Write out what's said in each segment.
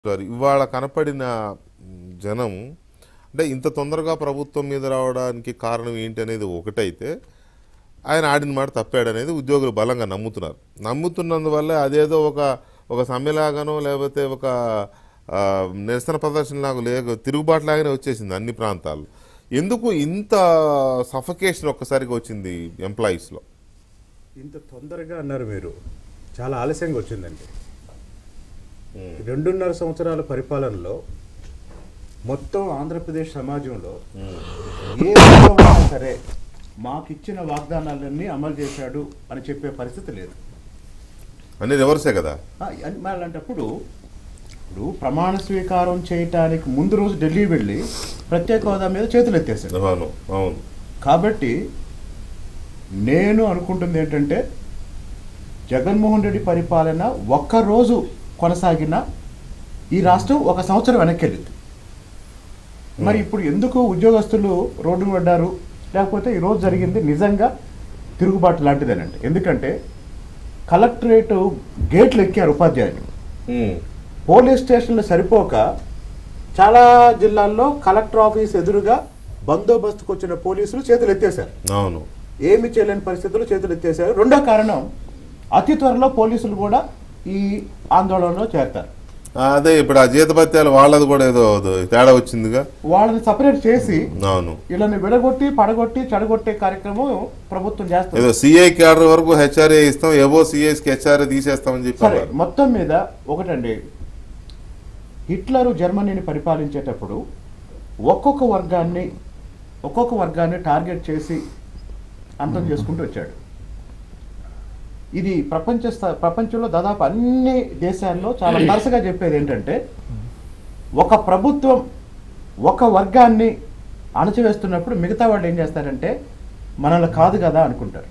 Sir ఇవాళ కనపడిన జనం అంటే ఇంత తొందరగా ప్రభుత్వం మీద రావడానికి కారణం ఏంటి అనేది ఒకటైతే ఆయన ఆడిన మాట తప్పాడనేది ఉద్యోగులు బలంగా నమ్ముతున్నారు నమ్ముతున్నందువల్ల అదేదో ఒక ఒక సమ్మెలాగానో లేకపోతే ఒక ఆ, నిరసన ప్రదర్శనలాగా లేక తిరుగుబాటులాగానే వచ్చేసింది అన్ని ప్రాంతాలు ఎందుకు ఇంత సఫకేషన్ ఒక్కసారిగా వచ్చింది ఎంప్లాయీస్లో ఇంత తొందరగా అన్నారు మీరు చాలా ఆలస్యంగా వచ్చిందండి రెండున్నర సంవత్సరాల పరిపాలనలో మొత్తం ఆంధ్రప్రదేశ్ సమాజంలో ఏ వర్గమైనా సరే మాకిచ్చిన వాగ్దానాలన్నీ అమలు చేశాడు అని చెప్పే పరిస్థితి లేదు అన్ని రివర్సే కదా ఆ, అన్- మరి అలాంటప్పుడు ఇప్పుడు ప్రమాణ స్వీకారం చేయటానికి ముందు రోజు ఢిల్లీ వెళ్ళి ప్రత్యేక హోదా మీద చేతులు ఎత్తేశాడు అవును అవును కాబట్టి నేను అనుకుంటుంది ఏంటంటే జగన్మోహన్ రెడ్డి పరిపాలన ఒక్కరోజు కొనసాగిన ఈ రాష్ట్రం ఒక సంవత్సరం వెనక్కి వెళ్ళింది మరి ఇప్పుడు ఎందుకు ఉద్యోగస్తులు రోడ్డు పడ్డారు లేకపోతే ఈరోజు జరిగింది నిజంగా తిరుగుబాటు లాంటిదేనండి ఎందుకంటే కలెక్టరేట్ గేట్లు ఎక్కారు ఉపాధ్యాయులు ఉమ్. పోలీస్ స్టేషన్లు సరిపోక చాలా జిల్లాల్లో కలెక్టర్ ఆఫీస్ ఎదురుగా బందోబస్తుకు వచ్చిన పోలీసులు చేతులు ఎత్తేశారు అవును ఏమి చేయలేని పరిస్థితుల్లో చేతులు ఎత్తేశారు రెండో కారణం అతి త్వరలో పోలీసులు కూడా ఈ ఆందోళనలో చేరతారు ఆ, అదే ఇప్పుడు ఆ జీతభత్యాలు వాళ్ళది కూడా ఏదో తేడా వచ్చిందిగా వాళ్ళని సపరేట్ చేసి అవును వీళ్ళని విడగొట్టి పడగొట్టి చెడగొట్టే కార్యక్రమం ప్రభుత్వం చేస్తుంది ఏదో సిఐ క్యాడర్ వరకు హెచ్ఆర్ఏ ఇస్తాం ఏవో సిఐస్కి హెచ్ఆర్ఏ తీసేస్తామని సరే చెప్పారు మొత్తం మీద ఒకటండి హిట్లరు జర్మనీని పరిపాలించేటప్పుడు ఒక్కొక్క వర్గాన్ని ఒక్కొక్క వర్గాన్ని టార్గెట్ చేసి అంతం చేసుకుంటూ వచ్చాడు ఇది ప్రపంచ స్థా- ప్రపంచంలో దాదాపు అన్ని దేశాల్లో చాలా వరుసగా చెప్పేది ఏంటంటే ఒక ప్రభుత్వం ఒక వర్గాన్ని అణచివేస్తున్నప్పుడు మిగతా వాళ్ళు ఏం చేస్తారంటే మనల్ని కాదు కదా అనుకుంటారు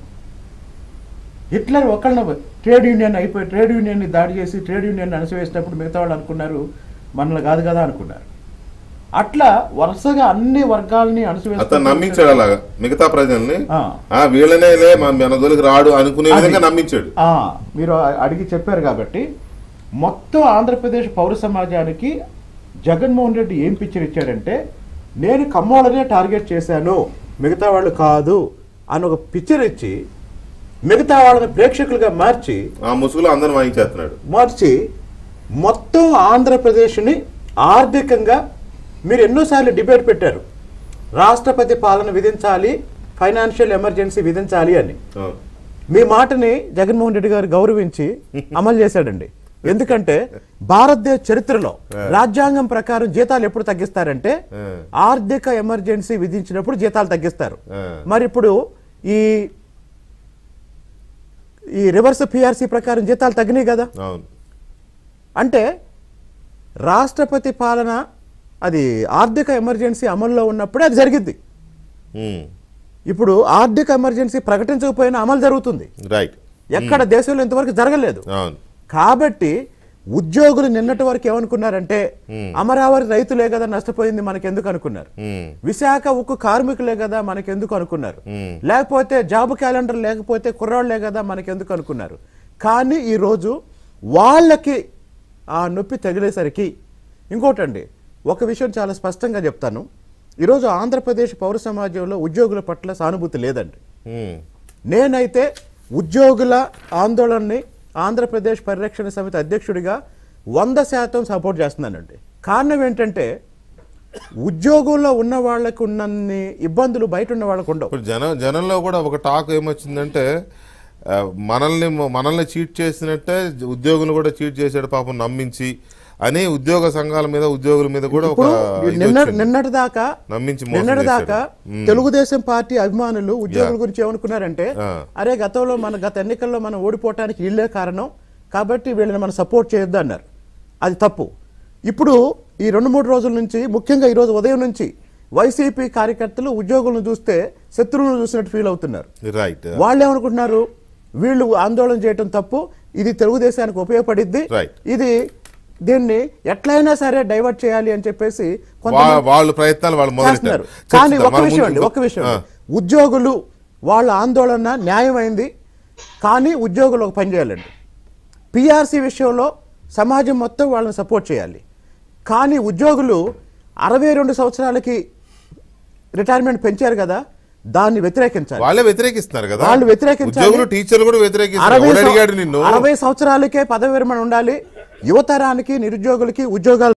హిట్లర్ ఒకళ్ళ ట్రేడ్ యూనియన్ అయిపోయి ట్రేడ్ యూనియన్ని దాడి చేసి ట్రేడ్ యూనియన్ అణచివేసినప్పుడు మిగతా వాళ్ళు అనుకున్నారు మనల్ని కాదు కదా అనుకున్నారు అట్లా వరుసగా అన్ని వర్గాలని అతను నమ్మించాడు అలాగా మిగతా ప్రజల్ని ఆ. ఆ వీళ్ళనేలే మన మెనదోలికి రాడు అనుకునే విధంగా నమ్మించాడు ఆ, మీరు అడిగి చెప్పారు కాబట్టి మొత్తం ఆంధ్రప్రదేశ్ పౌర సమాజానికి జగన్మోహన్ రెడ్డి ఏం పిక్చర్ ఇచ్చాడంటే నేను కమ్మోళ్ళనే టార్గెట్ చేశాను మిగతా వాళ్ళు కాదు అని ఒక పిక్చర్ ఇచ్చి మిగతా వాళ్ళని ప్రేక్షకులుగా మార్చి ఆ ముసుగులో అందరిని వాయించేస్తున్నాడు మార్చి మొత్తం ఆంధ్రప్రదేశ్ని ఆర్థికంగా మీరు ఎన్నోసార్లు డిబేట్ పెట్టారు రాష్ట్రపతి పాలన విధించాలి ఫైనాన్షియల్ ఎమర్జెన్సీ విధించాలి అని అవును. మీ మాటని జగన్మోహన్ రెడ్డి గారు గౌరవించి అమలు చేశాడండి ఎందుకంటే భారతదేశ చరిత్రలో రాజ్యాంగం ప్రకారం జీతాలు ఎప్పుడు తగ్గిస్తారంటే ఆ. ఆర్థిక ఎమర్జెన్సీ విధించినప్పుడు జీతాలు తగ్గిస్తారు ఆ. మరి ఇప్పుడు ఈ ఈ రివర్స్ పిఆర్సీ ప్రకారం జీతాలు తగ్గినాయి కదా అవును అంటే రాష్ట్రపతి పాలన అది ఆర్థిక ఎమర్జెన్సీ అమల్లో ఉన్నప్పుడే అది జరిగిద్ది ఉమ్. ఇప్పుడు ఆర్థిక ఎమర్జెన్సీ ప్రకటించకపోయినా అమలు జరుగుతుంది రైట్ ఎక్కడ దేశంలో ఇంతవరకు జరగలేదు అవును కాబట్టి ఉద్యోగులు నిన్నటి వరకు ఏమనుకున్నారంటే అమరావతి రైతులే కదా నష్టపోయింది మనకెందుకు అనుకున్నారు ఉమ్. విశాఖ ఉక్కు కార్మికులే కదా మనకెందుకు అనుకున్నారు మ్మ్. లేకపోతే జాబ్ క్యాలెండర్ లేకపోతే కుర్రాళ్లే కదా మనకెందుకు అనుకున్నారు కానీ ఈరోజు వాళ్ళకి ఆ నొప్పి తగిలేసరికి ఇంకోటండి ఒక విషయం చాలా స్పష్టంగా చెప్తాను ఈరోజు ఆంధ్రప్రదేశ్ పౌర సమాజంలో ఉద్యోగుల పట్ల సానుభూతి లేదండి ఉమ్. నేనైతే ఉద్యోగుల ఆందోళనని ఆంధ్రప్రదేశ్ పరిరక్షణ సమితి అధ్యక్షుడిగా వంద శాతం సపోర్ట్ చేస్తున్నానండి కారణం ఏంటంటే ఉద్యోగంలో ఉన్న వాళ్ళకు ఉన్నన్ని ఇబ్బందులు బయట ఉన్న వాళ్ళకు ఉండవు ఇప్పుడు జన జనంలో కూడా ఒక టాక్ ఏమొచ్చిందంటే ఆ, మనల్ని మనల్ని చీట్ చేసినట్టే ఉద్యోగులు కూడా చీట్ చేశాడు పాపం నమ్మించి అని ఉద్యోగ సంఘాల మీద ఉద్యోగుల మీద కూడా ఒక ఇప్పుడు ఇది నిన్న వచ్చింది. నిన్నటి దాకా నమ్మించి మోసం నిన్నటి దాకా చేశాడు. తెలుగుదేశం పార్టీ అభిమానులు ఉద్యోగుల గురించి ఏమనుకున్నారంటే ఆ. అరే గతంలో మన గత ఎన్నికల్లో మనం ఓడిపోవటానికి వీళ్ళే కారణం కాబట్టి వీళ్ళని మనం సపోర్ట్ చేయొద్దు అన్నారు అది తప్పు ఇప్పుడు ఈ రెండు మూడు రోజుల నుంచి ముఖ్యంగా ఈ రోజు ఉదయం నుంచి వైసీపీ కార్యకర్తలు ఉద్యోగులను చూస్తే శత్రువులను చూసినట్టు ఫీల్ అవుతున్నారు రైట్ వాళ్ళు ఏమనుకుంటున్నారు వీళ్ళు ఆందోళన చేయటం తప్పు ఇది తెలుగుదేశానికి ఉపయోగపడిద్ది Right. ఇది దీన్ని ఎట్లయినా సరే డైవర్ట్ చేయాలి అని చెప్పేసి కొంతమంది వా- వాళ్ళు ప్రయత్నాలు వాళ్ళు చేస్తున్నారు మొదలెట్టారు కానీ చర్చిద్దాం. ఒక మనం విషయం ముందు- అండి ఒక విషయం ఆ, అండి. ఉద్యోగులు వాళ్ళ ఆందోళన న్యాయమైంది కానీ ఉద్యోగులు ఒక పని చేయాలండి పిఆర్సీ విషయంలో సమాజం మొత్తం వాళ్ళని సపోర్ట్ చేయాలి కానీ ఉద్యోగులు అరవై రెండు సంవత్సరాలకి రిటైర్మెంట్ పెంచారు కదా దాన్ని వ్యతిరేకించాలి వాళ్ళే వ్యతిరేకిస్తున్నారు కదా వాళ్ళు వ్యతిరేకించాలి. ఉద్యోగులు టీచర్లు కూడా వ్యతిరేకిస్తారు అరవై ఎవడు సం- అడిగాడు నిన్ను అరవై సంవత్సరాలకే పదవి విరమణ ఉండాలి యువతరానికి నిరుద్యోగులకి ఉద్యోగాలు